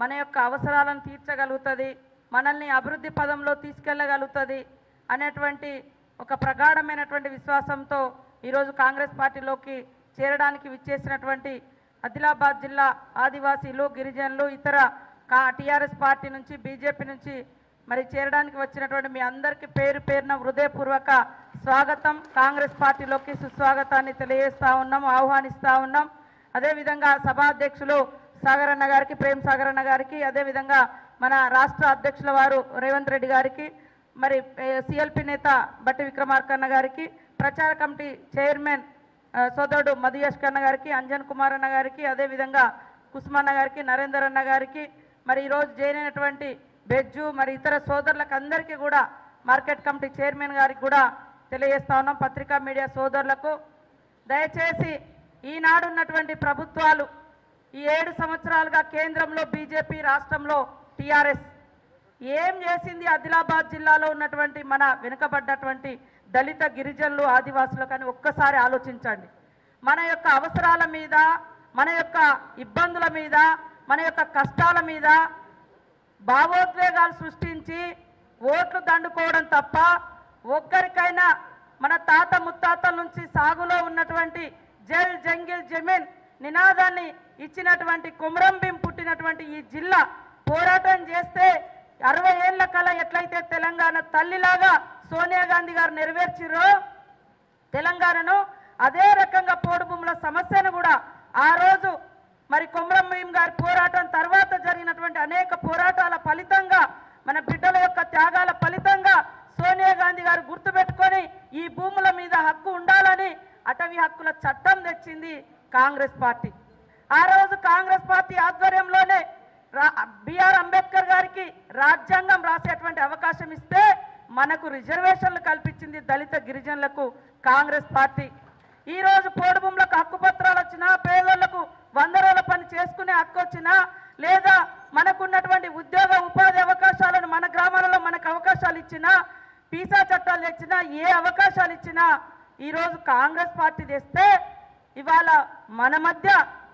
మన యొక్క అవసరాలను తీర్చగలుగుతుంది మనల్ని అభివృద్ధి పదంలో తీసుకెళ్ళగలుగుతుంది అనేటువంటి ఒక ప్రగాఢమైనటువంటి విశ్వాసంతో ఈరోజు కాంగ్రెస్ పార్టీలోకి చేరడానికి విచ్చేసినటువంటి ఆదిలాబాద్ జిల్లా ఆదివాసీలు గిరిజనులు ఇతర కా టీఆర్ఎస్ పార్టీ నుంచి బీజేపీ నుంచి మరి చేరడానికి వచ్చినటువంటి మీ అందరికీ పేరు పేరున హృదయపూర్వక స్వాగతం కాంగ్రెస్ పార్టీలోకి సుస్వాగతాన్ని తెలియజేస్తా ఉన్నాం ఆహ్వానిస్తా ఉన్నాం అదేవిధంగా సభాధ్యక్షులు సాగరన్న గారికి ప్రేమ్ సాగరన్న గారికి అదేవిధంగా మన రాష్ట్ర అధ్యక్షుల వారు రేవంత్ రెడ్డి గారికి మరి సిఎల్పి నేత బట్టి విక్రమార్కన్న గారికి ప్రచార కమిటీ చైర్మన్ ఆ, సోదరుడు మధుయష్ కన్న గారికి అంజన్ కుమార్ అన్న గారికి అదేవిధంగా కుస్మన్న గారికి నరేందర్ అన్న గారికి మరి ఈరోజు జాయిన్ అయినటువంటి బెజ్జు మరి ఇతర సోదరులకు అందరికీ కూడా మార్కెట్ కమిటీ చైర్మన్ గారికి కూడా తెలియజేస్తా ఉన్నాం పత్రికా మీడియా సోదరులకు దయచేసి ఈనాడు ఉన్నటువంటి ప్రభుత్వాలు ఈ ఏడు సంవత్సరాలుగా కేంద్రంలో బీజేపీ రాష్ట్రంలో టీఆర్ఎస్ ఏం చేసింది ఆదిలాబాద్ జిల్లాలో ఉన్నటువంటి మన వెనుకబడ్డటువంటి దళిత గిరిజనులు ఆదివాసులు కానీ ఒక్కసారి ఆలోచించండి మన యొక్క అవసరాల మీద మన యొక్క ఇబ్బందుల మీద మన యొక్క కష్టాల మీద భావోద్వేగాలు సృష్టించి ఓట్లు దండుకోవడం తప్ప ఒక్కరికైనా మన తాత ముత్తాతల నుంచి సాగులో ఉన్నటువంటి జల్ జంగిల్ జమీన్ నినాదాన్ని ఇచ్చినటువంటి కుమ్రంభీం పుట్టినటువంటి ఈ జిల్లా పోరాటం చేస్తే అరవై ఏళ్ల కల ఎట్లయితే తెలంగాణ తల్లిలాగా సోనియా గాంధీ గారు నెరవేర్చిరో తెలంగాణను అదే రకంగా పోడు భూముల సమస్యను కూడా ఆ రోజు మరి కొమరం భీం గారి పోరాటం తర్వాత జరిగినటువంటి అనేక పోరాటాల ఫలితంగా మన బిడ్డల యొక్క త్యాగాల ఫలితంగా సోనియా గాంధీ గారు గుర్తుపెట్టుకొని ఈ భూముల మీద హక్కు ఉండాలని అటవీ హక్కుల చట్టం తెచ్చింది కాంగ్రెస్ పార్టీ ఆ రోజు కాంగ్రెస్ పార్టీ ఆధ్వర్యంలోనే రా- బిఆర్ అంబేద్కర్ గారికి రాజ్యాంగం రాసేటువంటి అవకాశం ఇస్తే మనకు రిజర్వేషన్లు కల్పించింది దళిత గిరిజనులకు కాంగ్రెస్ పార్టీ ఈ రోజు పోడు భూములకు హక్కు పత్రాలు వచ్చినా పేదలకు వంద రోజుల పని చేసుకునే హక్కు వచ్చినా లేదా మనకున్నటువంటి ఉద్యోగ ఉపాధి అవకాశాలను మన గ్రామాలలో మనకు అవకాశాలు ఇచ్చినా పీసా చట్టాలు తెచ్చినా ఏ అవకాశాలు ఇచ్చినా ఈరోజు కాంగ్రెస్ పార్టీ తెస్తే ఇవాళ మన మధ్య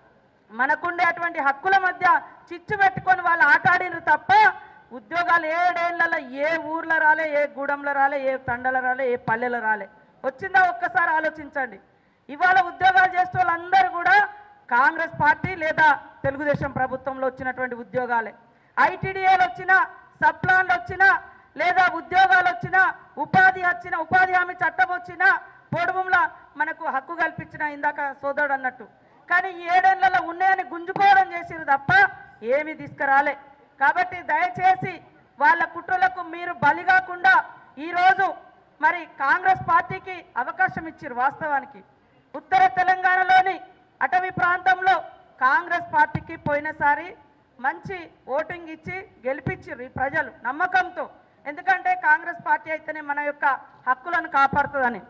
మనకుండేటువంటి హక్కుల మధ్య చిచ్చు పెట్టుకొని వాళ్ళు ఆటాడినరు తప్ప ఉద్యోగాలు ఏడేళ్లలో ఏ ఊర్లో రాలే ఏ గూడెంలో రాలే ఏ తండలో రాలే ఏ పల్లెలో రాలే వచ్చిందా ఒక్కసారి ఆలోచించండి ఇవాళ ఉద్యోగాలు చేసే వాళ్ళందరూ కూడా కాంగ్రెస్ పార్టీ లేదా తెలుగుదేశం ప్రభుత్వంలో వచ్చినటువంటి ఉద్యోగాలే ఐటీడీఏలు వచ్చినా సప్లాన్లు వచ్చినా లేదా ఉద్యోగాలు వచ్చినా ఉపాధి వచ్చిన ఉపాధి హామీ చట్టం వచ్చినా పొడుగుంలా మనకు హక్కు కల్పించిన ఇందాక సోదరుడు అన్నట్టు కానీ ఈ ఏడేళ్లలో ఉన్నాయని గుంజుకోవడం చేసిరు తప్ప ఏమీ తీసుకురాలే కాబట్టి దయచేసి వాళ్ళ కుట్రలకు మీరు బలి కాకుండా ఈరోజు మరి కాంగ్రెస్ పార్టీకి అవకాశం ఇచ్చారు వాస్తవానికి ఉత్తర తెలంగాణలోని అటవీ ప్రాంతంలో కాంగ్రెస్ పార్టీకి పోయినసారి మంచి ఓటింగ్ ఇచ్చి గెలిపించారు ఈ ప్రజలు నమ్మకంతో ఎందుకంటే కాంగ్రెస్ పార్టీ అయితేనే మన యొక్క హక్కులను కాపాడుతుందని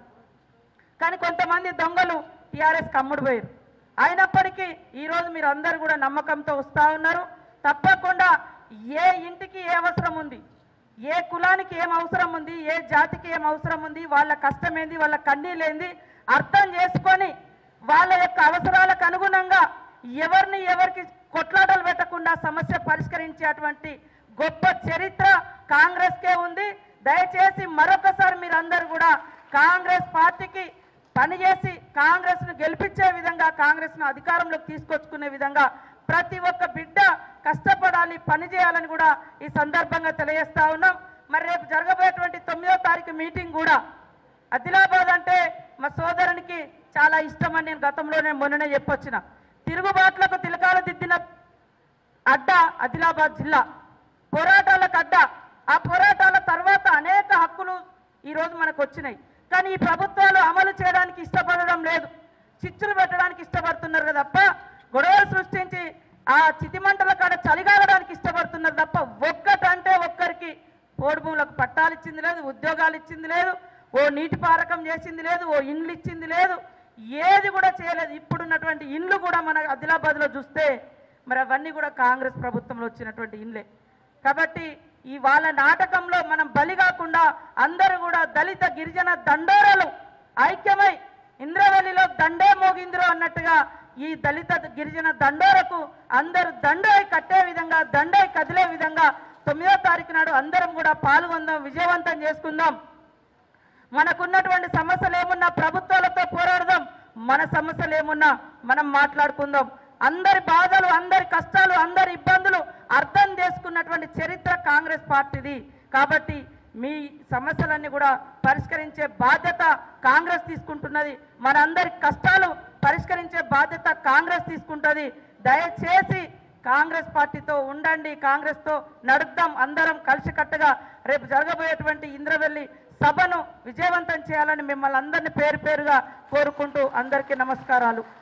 కానీ కొంతమంది దొంగలు టీఆర్ఎస్ కమ్ముడు పోయారు అయినప్పటికీ ఈరోజు మీరు అందరూ కూడా నమ్మకంతో వస్తూ ఉన్నారు తప్పకుండా ఏ ఇంటికి ఏ అవసరం ఉంది ఏ కులానికి ఏం అవసరం ఉంది ఏ జాతికి ఏం అవసరం ఉంది వాళ్ళ కష్టం ఏంది వాళ్ళ కన్నీళ్ళేంది అర్థం చేసుకొని వాళ్ళ యొక్క అవసరాలకు అనుగుణంగా ఎవరిని ఎవరికి కొట్లాటలు పెట్టకుండా సమస్య పరిష్కరించేటువంటి గొప్ప చరిత్ర కాంగ్రెస్కే ఉంది దయచేసి మరొకసారి మీరందరూ కూడా కాంగ్రెస్ పార్టీకి పనిచేసి కాంగ్రెస్ ను గెలిపించే విధంగా కాంగ్రెస్ ను అధికారంలోకి తీసుకొచ్చుకునే విధంగా ప్రతి ఒక్క బిడ్డ కష్టపడాలి పని చేయాలని కూడా ఈ సందర్భంగా తెలియజేస్తా ఉన్నాం మరి రేపు జరగబోయేటువంటి తొమ్మిదో తారీఖు మీటింగ్ కూడా ఆదిలాబాద్ అంటే మా సోదరునికి చాలా ఇష్టమని నేను గతంలోనే మొన్ననే చెప్పొచ్చిన తిరుగుబాట్లకు తిలకాలు దిద్దిన అడ్డ ఆదిలాబాద్ జిల్లా పోరాటాలకు అడ్డ ఆ పోరాటాల తర్వాత అనేక హక్కులు ఈ రోజు మనకు వచ్చినాయి కానీ ఈ ప్రభుత్వాలు అమలు చేయడానికి ఇష్టపడడం లేదు చిచ్చులు పెట్టడానికి ఇష్టపడుతున్నారు తప్ప గొడవలు సృష్టించి ఆ చితిమంటల కాడ చలిగాలడానికి ఇష్టపడుతున్నారు తప్ప ఒక్కటంటే ఒక్కరికి పోడు భూములకు పట్టాలు ఇచ్చింది లేదు ఉద్యోగాలు ఇచ్చింది లేదు ఓ నీటి పారకం చేసింది లేదు ఓ ఇండ్లు ఇచ్చింది లేదు ఏది కూడా చేయలేదు ఇప్పుడున్నటువంటి ఇండ్లు కూడా మన ఆదిలాబాద్లో చూస్తే మరి అవన్నీ కూడా కాంగ్రెస్ ప్రభుత్వంలో వచ్చినటువంటి ఇండ్లే కాబట్టి ఈ వాళ్ళ నాటకంలో మనం బలి కాకుండా అందరూ కూడా దళిత గిరిజన దండోరలు ఐక్యమై ఇంద్రవల్లిలో దండే మోగింద్రు అన్నట్టుగా ఈ దళిత గిరిజన దండోరకు అందరూ దండోయి కట్టే విధంగా దండోయి కదిలే విధంగా తొమ్మిదో తారీఖు నాడు అందరం కూడా పాల్గొందాం విజయవంతం చేసుకుందాం మనకున్నటువంటి సమస్యలు ఏమున్నా ప్రభుత్వాలతో పోరాడదాం మన సమస్యలు ఏమున్నా మనం మాట్లాడుకుందాం అందరి బాధలు అందరి కష్టాలు అందరి ఇబ్బందులు అర్థం చేసుకున్నటువంటి చరిత్ర కాంగ్రెస్ పార్టీది కాబట్టి మీ సమస్యలన్నీ కూడా పరిష్కరించే బాధ్యత కాంగ్రెస్ తీసుకుంటున్నది మనందరి కష్టాలు పరిష్కరించే బాధ్యత కాంగ్రెస్ తీసుకుంటుంది దయచేసి కాంగ్రెస్ పార్టీతో ఉండండి కాంగ్రెస్తో నడుద్దాం అందరం కలిసికట్టుగా రేపు జరగబోయేటువంటి ఇంద్రవెల్లి సభను విజయవంతం చేయాలని మిమ్మల్ని అందరినీ పేరు పేరుగా కోరుకుంటూ అందరికీ నమస్కారాలు